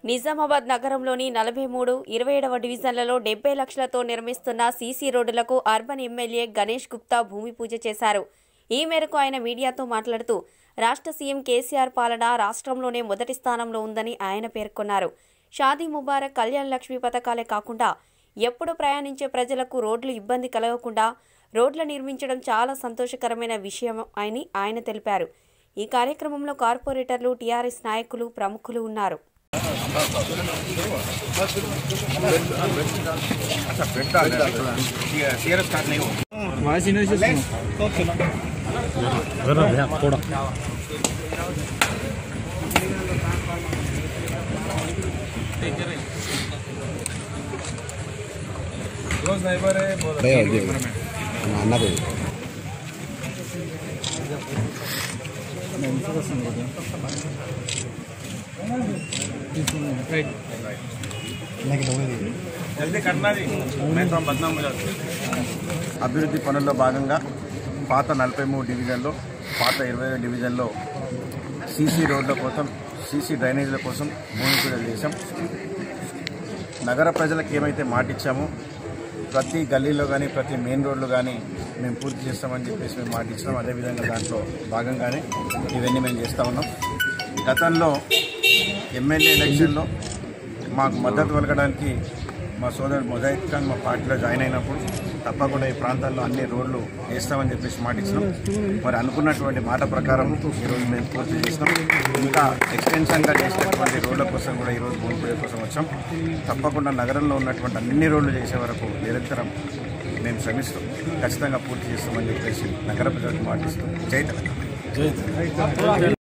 నిజామాబాద్ నగరంలోని నలభై మూడు ఇరవై ఏడవ డివిజన్లలో డెబ్బై లక్షలతో నిర్మిస్తున్న సీసీ రోడ్డులకు అర్బన్ ఎమ్మెల్యే గణేష్ గుప్తా భూమి పూజ చేశారు ఈ మేరకు ఆయన మీడియాతో మాట్లాడుతూ రాష్ట్ర సీఎం కేసీఆర్ పాలన రాష్ట్రంలోనే మొదటి స్థానంలో ఉందని ఆయన పేర్కొన్నారు షాదీ ముబారక్ కళ్యాణ్ లక్ష్మి పథకాలే కాకుండా ఎప్పుడు ప్రయాణించే ప్రజలకు రోడ్లు ఇబ్బంది కలగకుండా రోడ్లు నిర్మించడం చాలా సంతోషకరమైన విషయం అని ఆయన తెలిపారు ఈ కార్యక్రమంలో కార్పొరేటర్లు టీఆర్ఎస్ నాయకులు ప్రముఖులు ఉన్నారు सीआरएस कार्ड नहीं हो वाइस यूनिवर्सिटी जरा भैया थोड़ा क्लोज नाइबर है बहुत भैया, अच्छी जी। environment। అన్న పోయి राइट जल्दी करना जी मैं तो बदनाम हो जाता అభివృద్ధి పనుల్లో భాగంగా పాత నలభై మూడు డివిజన్లో పాత ఇరవై డివిజన్లో సీసీ రోడ్ల కోసం సీసీ డ్రైనేజీల కోసం భూమి పూజలు చేశాం నగర ప్రజలకు ఏమైతే మాట ఇచ్చామో ప్రతి గల్లీలో కానీ ప్రతి మెయిన్ రోడ్లు కానీ మేము పూర్తి చేస్తామని చెప్పేసి మేము మాట ఇచ్చినాం అదేవిధంగా దాంట్లో భాగంగానే ఇవన్నీ మేము చేస్తూ ఉన్నాం గతంలో ఎమ్మెల్యే ఎలక్షన్లో మాకు మద్దతు పలకడానికి మా సోదరుడు మొజాయిద్ ఖాన్ మా పార్టీలో జాయిన్ అయినప్పుడు తప్పకుండా ఈ ప్రాంతాల్లో అన్ని రోడ్లు వేస్తామని చెప్పేసి మాట ఇచ్చినాం మరి అనుకున్నటువంటి మాట ప్రకారం ఈరోజు మేము పూర్తి చేసినాం ఇంకా ఎక్స్టెన్షన్గా చేసినటువంటి రోడ్ల కోసం కూడా ఈరోజు భూమి పూజ కోసం వచ్చాం తప్పకుండా నగరంలో ఉన్నటువంటి అన్ని రోడ్లు చేసే వరకు నిరంతరం మేము శ్రమిస్తూ ఖచ్చితంగా పూర్తి చేస్తామని చెప్పేసి నగర ప్రజలకు మాటిస్తూ జై తెలంగాణ